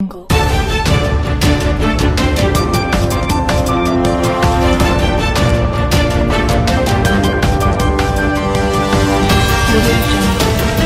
jungle. Audio jungle.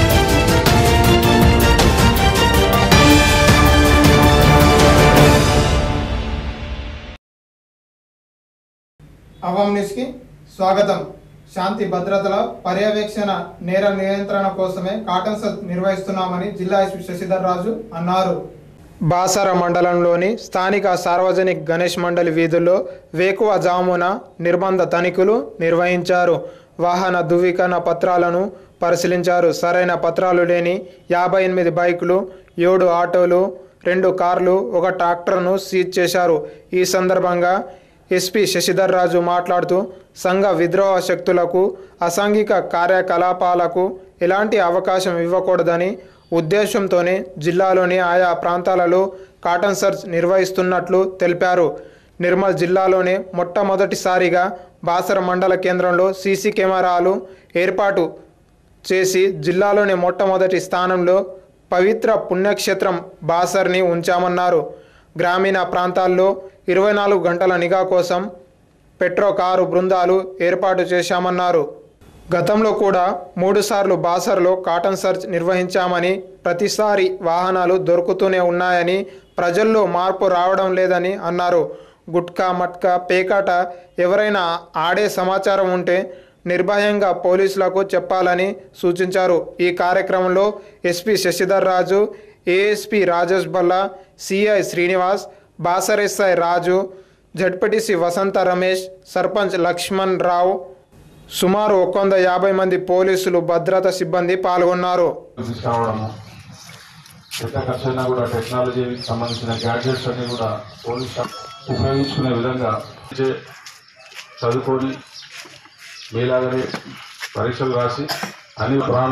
అవాం న్యూస్కి స్వాగతం శాంతి భద్రతల పర్యవేక్షణ నేర నియంత్రణ కోసమే కాటన్ సత్ నిర్వహిస్తున్నామని జిల్లా ఎస్పీ శశిధర్ రాజు అన్నారు బాసర మండలంలోని స్థానిక సార్వజనిక్ గణేష్ మండలి వీధుల్లో వేకువ జామున నిర్బంధ తనిఖీలు నిర్వహించారు వాహన ధృవీకరణ పత్రాలను పరిశీలించారు సరైన పత్రాలు లేని యాభై ఎనిమిది బైకులు ఏడు ఆటోలు రెండు కార్లు ఒక ట్రాక్టర్ను సీజ్ చేశారు ఈ సందర్భంగా ఎస్పీ శశిధర్ రాజు మాట్లాడుతూ సంఘ విద్రోహ శక్తులకు అసాంఘిక కార్యకలాపాలకు ఎలాంటి అవకాశం ఇవ్వకూడదని ఉద్దేశంతోనే జిల్లాలోని ఆయా ప్రాంతాలలో కాటన్ సర్చ్ నిర్వహిస్తున్నట్లు తెలిపారు నిర్మల్ జిల్లాలోనే మొట్టమొదటిసారిగా బాసర మండల కేంద్రంలో సీసీ కెమెరాలు ఏర్పాటు చేసి జిల్లాలోని మొట్టమొదటి స్థానంలో పవిత్ర పుణ్యక్షేత్రం బాసర్ని ఉంచామన్నారు గ్రామీణ ప్రాంతాల్లో ఇరవై నాలుగు గంటల నిఘా కోసం పెట్రో కారు బృందాలు ఏర్పాటు చేశామన్నారు గతంలో కూడా మూడుసార్లు బాసర్లో కాటన్ సర్చ్ నిర్వహించామని ప్రతిసారి వాహనాలు దొరుకుతూనే ఉన్నాయని ప్రజల్లో మార్పు రావడం లేదని అన్నారు గుట్కా మట్కా పేకాట ఎవరైనా ఆడే సమాచారం ఉంటే నిర్భయంగా పోలీసులకు చెప్పాలని సూచించారు ఈ కార్యక్రమంలో SP Sashidhar Raju ASP Rajesh Balla CI Srinivas Basar SI Raju ZPTC Vasantha Ramesh sarpanch Lakshman Rao సుమారు ఒక వంద యాభై మంది పోలీసులు భద్రతా సిబ్బంది పాల్గొన్నారు తీసుకురావడము ఎంత ఖర్చు అయినా కూడా టెక్నాలజీకి సంబంధించిన గ్యాడ్జెట్స్ అన్ని కూడా పోలీస్ శాఖ ఉపయోగించుకునే విధంగా చే- చదువుకొని మీలాగనే పరీక్షలు రాసి అన్ని ప్రాణ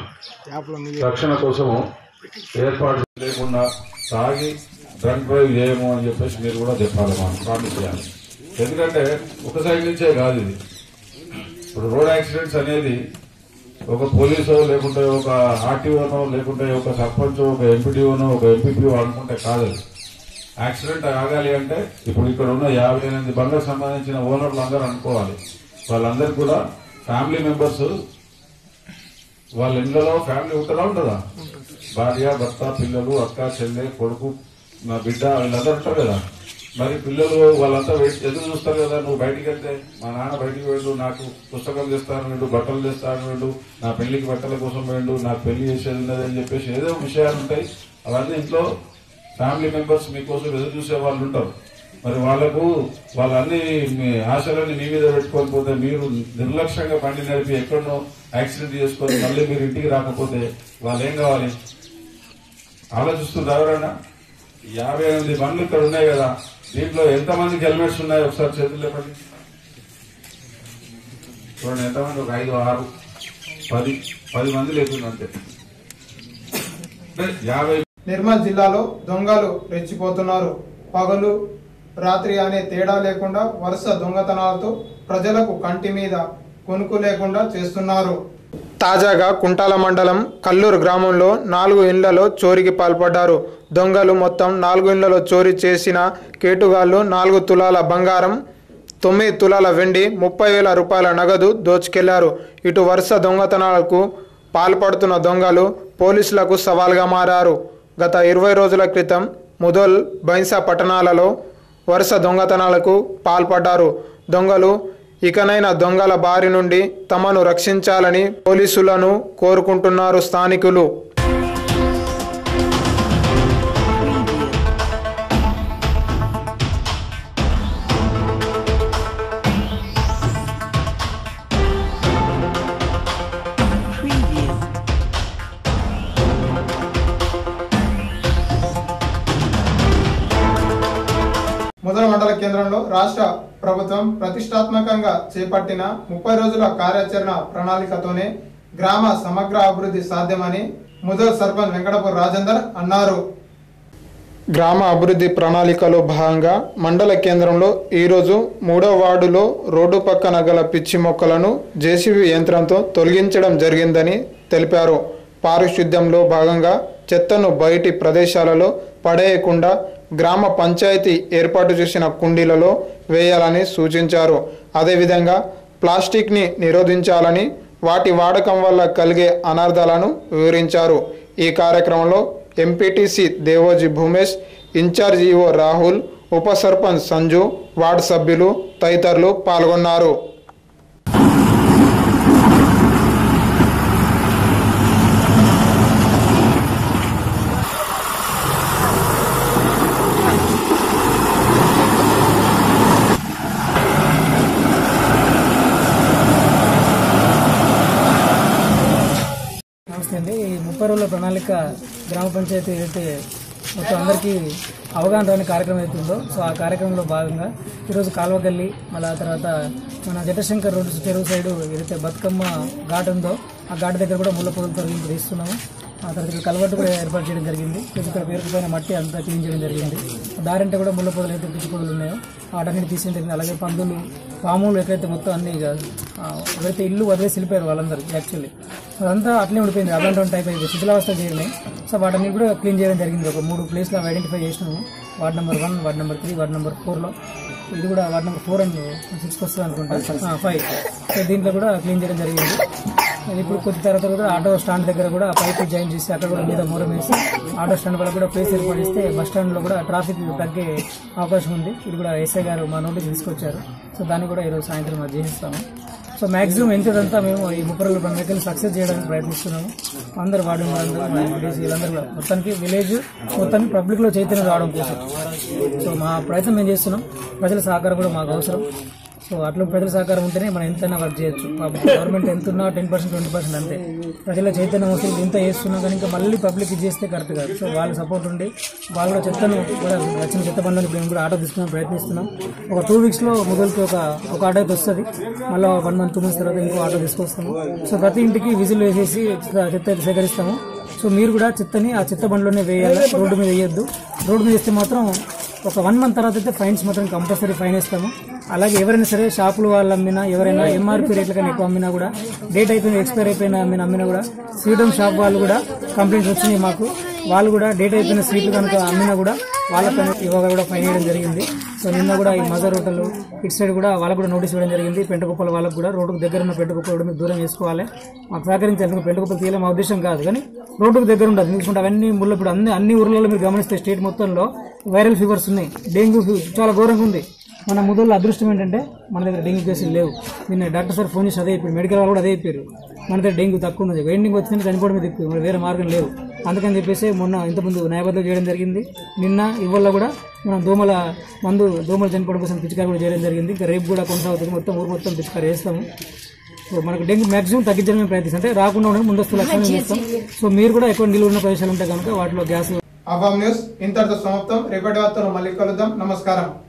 రక్షణ కోసము ఏర్పాటు లేకుండా తాగి డ్రంక్ డ్రైవ్ చేయము అని చెప్పేసి మీరు కూడా చెప్పాలి మనం ప్రామిస్ చేయాలి ఎందుకంటే ఒక సైడ్ నుంచే కాదు ఇది ఇప్పుడు రోడ్ యాక్సిడెంట్స్ అనేది ఒక పోలీసో లేకుంటే ఒక ఆర్టీఓనో లేకుంటే ఒక సర్పంచ్ ఒక ఎంపీడీఓనో ఒక ఎంపీపీ అనుకుంటే కాదు అది. యాక్సిడెంట్ ఆగాలి అంటే ఇప్పుడు ఇక్కడ ఉన్న యాభై ఎనిమిది బండ్లకు సంబంధించిన ఓనర్లు అందరూ అనుకోవాలి వాళ్ళందరూ కూడా ఫ్యామిలీ మెంబర్స్ వాళ్ళ ఇంట్లో ఫ్యామిలీ ఉంటుందా ఉంటుందా భార్య భర్త పిల్లలు అక్క చెల్లె కొడుకు నా బిడ్డ వీళ్ళందరూ ఉంటారు కదా మరి పిల్లలు వాళ్ళంతా వెయిట్ ఎదురు చూస్తారు కదా నువ్వు బయటికి వెళ్తే మా నాన్న బయటికి వెళ్ళు నాకు పుస్తకం తెస్తాను వెళ్ళు బట్టలు తెస్తాను వెళ్ళు నా పెళ్లికి బట్టల కోసం వెళ్ళు నాకు పెళ్లి చేసేది ఉన్నది అని చెప్పేసి ఏదో విషయాలు ఉంటాయి అవన్నీ ఇంట్లో ఫ్యామిలీ మెంబర్స్ మీకోసం ఎదురు చూసే వాళ్ళు ఉంటారు మరి వాళ్ళకు వాళ్ళన్ని మీ ఆశలన్నీ మీ మీద పెట్టుకొని పోతే మీరు నిర్లక్ష్యంగా బండి నడిపి ఎక్కడనో యాక్సిడెంట్ చేసుకొని మళ్ళీ మీరు ఇంటికి రాకపోతే వాళ్ళు ఏం కావాలి ఆలోచిస్తుంది ఎవరైనా యాభై ఎనిమిది బండ్లు ఇక్కడ ఉన్నాయి కదా దీంట్లో ఎంతమందికి హెల్మెట్స్ ఉన్నాయో ఒకసారి చేతులు లేపండి చూడండి ఎంతమంది ఒక ఐదు ఆరు పది పది మంది లేకుండా అంతే అంటే యాభై నిర్మల్ జిల్లాలో దొంగలు రెచ్చిపోతున్నారు పగలు రాత్రి అనే తేడా లేకుండా వరుస దొంగతనాలతో ప్రజలకు కంటి మీద కొనుక్కు లేకుండా చేస్తున్నారు తాజాగా కుంటాల మండలం కల్లూరు గ్రామంలో నాలుగు ఇండ్లలో చోరీకి పాల్పడ్డారు దొంగలు మొత్తం నాలుగు ఇండ్లలో చోరీ చేసిన కేటుగాళ్లు నాలుగు తులాల బంగారం తొమ్మిది తులాల వెండి ముప్పై వేల రూపాయల నగదు దోచుకెళ్లారు ఇటు వరుస దొంగతనాలకు పాల్పడుతున్న దొంగలు పోలీసులకు సవాల్గా మారారు గత ఇరవై రోజుల క్రితం ముదల్ బైన్సా పట్టణాలలో వరుస దొంగతనాలకు పాల్పడ్డారు దొంగలు ఇకనైనా దొంగల బారి నుండి తమను రక్షించాలని పోలీసులను కోరుకుంటున్నారు స్థానికులు Preview. మొదల మండల కేంద్రంలో రాష్ట్ర ప్రభుత్వం ప్రతిష్టాత్మకంగా చేపట్టిన ముప్పై రోజుల కార్యాచరణ ప్రణాళికతోనే గ్రామ సమగ్ర అభివృద్ధి సాధ్యమని ముదల్ సర్పంచ్ వెంకటపూర్ రాజేందర్ అన్నారు గ్రామ అభివృద్ధి ప్రణాళికలో భాగంగా మండల కేంద్రంలో ఈరోజు మూడో వార్డులో రోడ్డు పక్కన గల పిచ్చి మొక్కలను జేసీబీ యంత్రంతో తొలగించడం జరిగిందని తెలిపారు పారిశుద్ధ్యంలో భాగంగా చెత్తను బయటి ప్రదేశాలలో పడేయకుండా గ్రామ పంచాయతీ ఏర్పాటు చేసిన కుండీలలో వేయాలని సూచించారు అదేవిధంగా ప్లాస్టిక్ని నిరోధించాలని వాటి వాడకం వల్ల కలిగే అనర్థాలను వివరించారు ఈ కార్యక్రమంలో MPTC Devoji Bhumesh in charge EO Rahul ఉప సర్పంచ్ సంజు వార్డు సభ్యులు తదితరులు పాల్గొన్నారు నమస్తే అండి ఈ ముప్పై రోజుల ప్రణాళిక గ్రామ పంచాయతీ ఏదైతే మొత్తం అందరికీ అవగాహన రాని కార్యక్రమం అయితే ఉందో సో ఆ కార్యక్రమంలో భాగంగా ఈరోజు కాల్వగల్లి మళ్ళీ ఆ తర్వాత మన జటశంకర్ రోడ్డు చెరువు సైడు ఏదైతే బతుకమ్మ ఘాట్ ఉందో ఆ ఘాట్ దగ్గర కూడా ముళ్ళ పొదలు తొలగింపు తీస్తున్నాము ఆ తర్వాత ఇక్కడ కలవట్టు కూడా ఏర్పాటు చేయడం జరిగింది ప్లస్ ఇక్కడ పేరుకుపోయిన మట్టి అంతా క్లీన్ చేయడం జరిగింది దారంటే కూడా ముళ్ళ పొదలు అయితే పిచ్చి పొదలు ఉన్నాయో వాటన్నిటి తీసేయడం జరిగింది అలాగే పందులు పాములు ఎక్కడైతే మొత్తం అన్ని ఇక, ఆ, ఎవరైతే ఇల్లు వదిలేసి వెళ్ళిపోయారు వాళ్ళందరూ యాక్చువల్లీ అదంతా అట్లే ఉండిపోయింది అబండౌన్ టైప్ అయిపోయి శిథిలావస్థ చేయడమే సో వాటిని కూడా క్లీన్ చేయడం జరిగింది ఒక మూడు ప్లేస్లో ఐడెంటిఫై చేసినాము ward number one ward number three ward number ఫోర్లో ఇది కూడా వార్డ్ నెంబర్ ఫోర్ అండ్ సిక్స్కి వస్తుంది అనుకుంటా ఫైవ్ సో దీంట్లో కూడా క్లీన్ చేయడం జరిగింది ఇప్పుడు కొద్ది తర్వాత కూడా ఆటో స్టాండ్ దగ్గర కూడా పైప్ జాయిన్ చేసి అక్కడ కూడా మీద మూరం వేసి ఆటో స్టాండ్ వల్ల కూడా ప్లేస్ ఏర్పడిస్తే బస్ స్టాండ్ లో కూడా ట్రాఫిక్ తగ్గే అవకాశం ఉంది ఇది కూడా ఎస్ఐ గారు మా నోటీస్ తీసుకొచ్చారు సో దాన్ని కూడా ఈరోజు సాయంత్రం అది చేసిస్తాము సో మాక్సిమం ఎంతదంతా మేము ఈ ముప్పై రోజుల పండుగలు సక్సెస్ చేయడానికి ప్రయత్నిస్తున్నాము అందరు వార్డు మెంబర్లందరూ ఎంపీటీసీ వీళ్ళందరూ కూడా మొత్తానికి విలేజ్ మొత్తానికి పబ్లిక్ లో చైతన్యం రావడం కోసం సో మా ప్రయత్నం మేము చేస్తున్నాం ప్రజల సహకారం కూడా మాకు అవసరం సో అట్లా ప్రజల సహకారం ఉంటేనే మనం ఎంతైనా వర్క్ చేయొచ్చు కాబట్టి గవర్నమెంట్ ఎంత ఉన్నా టెన్ పర్సెంట్ ట్వంటీ పర్సెంట్ అంతే ప్రజల చైతన్యం వస్తుంది ఇంత చేస్తున్నా కానీ ఇంకా మళ్ళీ పబ్లిక్ ఇది చేస్తే కరెక్ట్ కాదు సో వాళ్ళ సపోర్ట్ ఉండి వాళ్ళు కూడా చెత్తను కూడా వచ్చిన చెత్త బండ్లను మేము కూడా ఆటో తీసుకున్నాం ప్రయత్నిస్తున్నాం ఒక టూ వీక్స్లో మొదలుకి ఒక ఒక ఆటో అయితే వస్తుంది మళ్ళీ వన్ మంత్ టూ మంత్స్ తర్వాత ఇంకో ఆటో తీసుకొస్తాము సో ప్రతి ఇంటికి విజిల్ వేసేసి చెత్త అయితే సేకరిస్తాము సో మీరు కూడా చెత్తని ఆ చెత్త బండ్లోనే వేయాలి రోడ్డు మీద వేయొద్దు రోడ్డు మీద వేస్తే మాత్రం ఒక వన్ మంత్ తర్వాత అయితే ఫైన్స్ మాత్రం కంపల్సరీ ఫైన్ వేస్తాము అలాగే ఎవరైనా సరే షాపులు వాళ్ళు అమ్మినా ఎవరైనా ఎంఆర్పీ రేట్ల కన్నా ఎక్కువ అమ్మినా కూడా డేట్ అయిపోయిన ఎక్స్పైర్ అయిపోయిన అమ్మిన అమ్మినా కూడా ఫ్రీడమ్ షాప్ వాళ్ళు కూడా కంప్లైంట్స్ వచ్చినాయి మాకు వాళ్ళు కూడా డేట్ అయిపోయిన స్వీట్లు కనుక అమ్మినా కూడా వాళ్ళపైన ఇవాళ కూడా ఫైన్ వేయడం జరిగింది సో నిన్న కూడా ఈ మదర్ హోటల్ ఇటు సైడ్ కూడా వాళ్ళకు కూడా నోటీస్ ఇవ్వడం జరిగింది పెంటకుప్పల వాళ్ళకు కూడా రోడ్డుకు దగ్గర ఉన్న పెంటకుప్ప రోడ్డు మీద దూరం వేసుకోవాలి మాకు సహకరించాలి పెంటకుప్పలు తీయాలి మా ఉద్దేశం కాదు కానీ రోడ్డుకు దగ్గర ఉండదు ఎందుకంటే అవన్నీ ముళ్ళు ఇప్పుడు అన్ని అన్ని ఊర్లలో మీరు గమనిస్తే స్టేట్ మొత్తంలో వైరల్ ఫీవర్స్ ఉన్నాయి డెంగ్యూ ఫీవర్ చాలా ఘోరంగా ఉంది మన ముదల్లో అదృష్టం ఏంటంటే మన దగ్గర డెంగ్యూ కేసులు లేవు నిన్న డాక్టర్ సార్ ఫోన్ చేసి అదే చెప్పారు మెడికల్ వాళ్ళు కూడా అదే చెప్పారు మన దగ్గర డెంగ్యూ తక్కువ ఉన్నది వెండింగ్ వచ్చింది చనిపోవడం దిక్కు మరి వేరే మార్గం లేవు అందుకని చెప్పేసి మొన్న ఇంతకుముందు న్యాయబద్ధం చేయడం జరిగింది నిన్న ఇవాళ కూడా మనం దోమల మందు దోమలు చనిపోవడం కోసం పిచికారి కూడా చేయడం జరిగింది ఇంకా రేపు కూడా కొనసాగుతుంది మొత్తం ఊరు మొత్తం పిచికారి చేస్తాము సో మనకు డెంగ్యూ మాక్సిమం తగ్గించడమే ప్రయత్నిస్తాం అంటే రాకుండా ఉండడం ముందస్తు లక్షణం చేస్తాం సో మీరు కూడా ఎక్కువ నిలువ ఉన్న ప్రదేశాలు ఉంటే కనుక వాటిలో గ్యాస్ అవామ్ న్యూస్ ఇంతటితో సమాప్తం రేపటి వార్తలు మళ్ళీ కలుద్దాం నమస్కారం